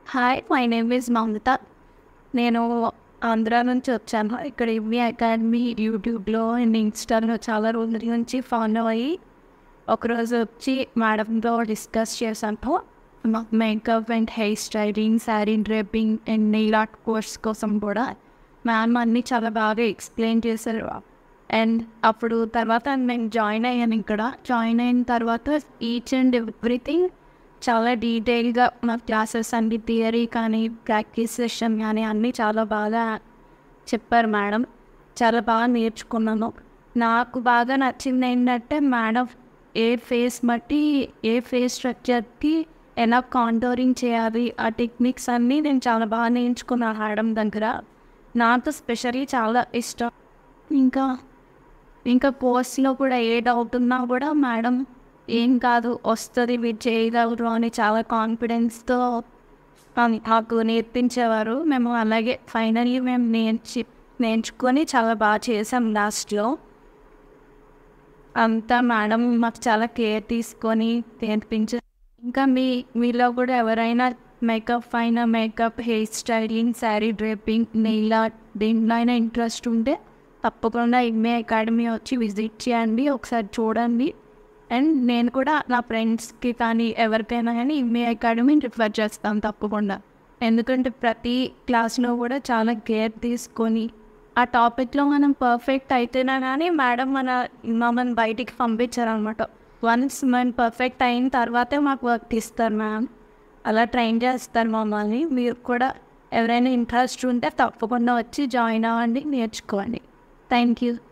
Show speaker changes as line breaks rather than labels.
hi my name is Mamata నేను ఆంధ్ర నుంచి వచ్చాను ఇక్కడ ఇవి అకాడమీ యూట్యూబ్లో అండ్ ఇన్స్టాలో చాలా రోజుల నుంచి ఫాలో అయ్యి ఒకరోజు వచ్చి మేడంతో డిస్కస్ చేశాను makeup and hair styling saree draping and nail art course కోసం కూడా మ్యామ్ అన్నీ చాలా బాగా ఎక్స్ప్లెయిన్ చేశారు అండ్ అప్పుడు తర్వాత నేను జాయిన్ అయ్యాను ఇక్కడ జాయిన్ అయిన తర్వాత ఈచ్ అండ్ ఎవ్రీథింగ్ చాలా డీటెయిల్గా మా క్లాసెస్ అన్ని థియరీ కానీ ప్రాక్టీస్ సెషన్ కానీ అన్నీ చాలా బాగా చెప్పారు మేడం చాలా బాగా నేర్చుకున్నాను నాకు బాగా నచ్చింది ఏంటంటే మేడం ఏ ఫేస్ బట్టి ఏ ఫేస్ స్ట్రక్చర్కి ఎలా కాంటోరింగ్ చేయాలి ఆ టెక్నిక్స్ అన్నీ నేను చాలా బాగా నేర్చుకున్నాను మేడం దగ్గర నాకు స్పెషల్లీ చాలా ఇష్టం ఇంకా ఇంకా పోస్ట్లో కూడా ఏ డౌట్ ఉన్నా కూడా మేడం ఏం కాదు వస్తుంది మీరు చేయగలరు అని చాలా కాన్ఫిడెన్స్తో మాకు నేర్పించేవారు మేము అలాగే ఫైనల్లీ మేము నేర్చి నేర్చుకొని చాలా బాగా చేసాం లాస్ట్లో అంతా మేడం మాకు చాలా కేర్ తీసుకొని నేర్పించారు ఇంకా మీ మీలో కూడా ఎవరైనా మేకప్ అయినా makeup hair styling saree draping nail art దేంట్లో అయినా ఇంట్రెస్ట్ ఉంటే తప్పకుండా ఎంఏ అకాడమీ వచ్చి విజిట్ చేయండి ఒకసారి చూడండి అండ్ నేను కూడా నా ఫ్రెండ్స్కి కానీ ఎవరికైనా కానీ ఎంఏ అకాడమీని రిఫర్ చేస్తాను తప్పకుండా ఎందుకంటే ప్రతి క్లాస్లో కూడా చాలా కేర్ తీసుకొని ఆ టాపిక్లో మనం పర్ఫెక్ట్ అయితేనే కానీ మేడం మన మమ్మల్ని బయటికి పంపించారనమాట వన్స్ మనం పర్ఫెక్ట్ అయిన తర్వాతే మాకు వర్క్ ఇస్తారు మ్యామ్ అలా ట్రైన్ చేస్తారు మమ్మల్ని మీరు కూడా ఎవరైనా ఇంట్రెస్ట్ ఉంటే తప్పకుండా వచ్చి జాయిన్ అవ్వండి నేర్చుకోండి థ్యాంక్ యూ